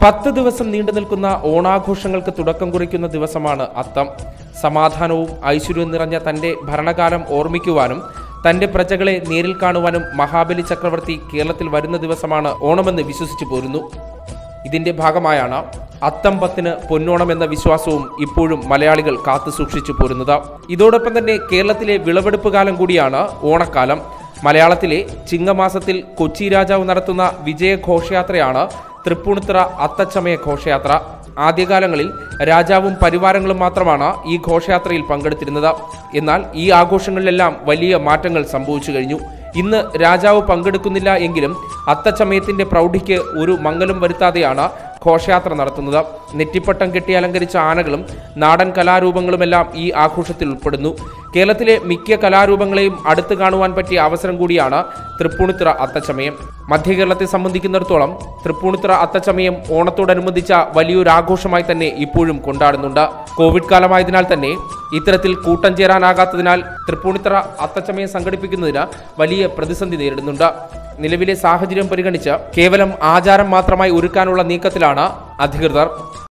പത്ത് ദിവസം നീണ്ടു നിൽക്കുന്ന ഓണാഘോഷങ്ങൾക്ക് തുടക്കം കുറിക്കുന്ന ദിവസമാണ് അത്തം സമാധാനവും ഐശ്വര്യവും നിറഞ്ഞ തന്റെ ഭരണകാലം ഓർമ്മിക്കുവാനും തന്റെ പ്രജകളെ നേരിൽ കാണുവാനും മഹാബലി ചക്രവർത്തി കേരളത്തിൽ വരുന്ന ദിവസമാണ് ഓണമെന്ന് വിശ്വസിച്ചു പോരുന്നു ഇതിന്റെ ഭാഗമായാണ് അത്തം പത്തിന് പൊന്നോണം എന്ന വിശ്വാസവും ഇപ്പോഴും മലയാളികൾ കാത്തു സൂക്ഷിച്ചു പോരുന്നത് ഇതോടൊപ്പം തന്നെ കേരളത്തിലെ വിളവെടുപ്പ് കാലം കൂടിയാണ് ഓണക്കാലം മലയാളത്തിലെ ചിങ്ങമാസത്തിൽ കൊച്ചി രാജാവ് നടത്തുന്ന വിജയ ഘോഷയാത്രയാണ് തൃപ്പൂണിത്തുറ അത്തച്ചമയ ഘോഷയാത്ര ആദ്യകാലങ്ങളിൽ രാജാവും പരിവാരങ്ങളും മാത്രമാണ് ഈ ഘോഷയാത്രയിൽ പങ്കെടുത്തിരുന്നത് എന്നാൽ ഈ ആഘോഷങ്ങളിലെല്ലാം വലിയ മാറ്റങ്ങൾ സംഭവിച്ചു കഴിഞ്ഞു ഇന്ന് രാജാവ് പങ്കെടുക്കുന്നില്ല എങ്കിലും അത്തച്ചമയത്തിന്റെ പ്രൗഢിക്ക് ഒരു മംഗലം വരുത്താതെയാണ് ഘോഷയാത്ര നടത്തുന്നത് നെറ്റിപ്പട്ടം കെട്ടി അലങ്കരിച്ച ആനകളും നാടൻ കലാരൂപങ്ങളുമെല്ലാം ഈ ആഘോഷത്തിൽ ഉൾപ്പെടുന്നു കേരളത്തിലെ മിക്ക കലാരൂപങ്ങളെയും അടുത്ത് കാണുവാൻ പറ്റിയ അവസരം കൂടിയാണ് തൃപ്പൂണിത്തുറ അത്തച്ചമയം മധ്യ കേരളത്തെ സംബന്ധിക്കുന്നിടത്തോളം തൃപ്പൂണിത്തുറ അത്തച്ചമയം ഓണത്തോടനുബന്ധിച്ച വലിയൊരു ആഘോഷമായി തന്നെ ഇപ്പോഴും കൊണ്ടാടുന്നുണ്ട് കോവിഡ് കാലമായതിനാൽ തന്നെ ഇത്തരത്തിൽ കൂട്ടം ചേരാനാകാത്തതിനാൽ തൃപ്പൂണിത്തുറ അത്തച്ചമയം സംഘടിപ്പിക്കുന്നതിന് വലിയ പ്രതിസന്ധി നേരിടുന്നുണ്ട് നിലവിലെ സാഹചര്യം പരിഗണിച്ച് കേവലം ആചാരം മാത്രമായി ഒരുക്കാനുള്ള നീക്കത്തിലാണ് അധികൃതർ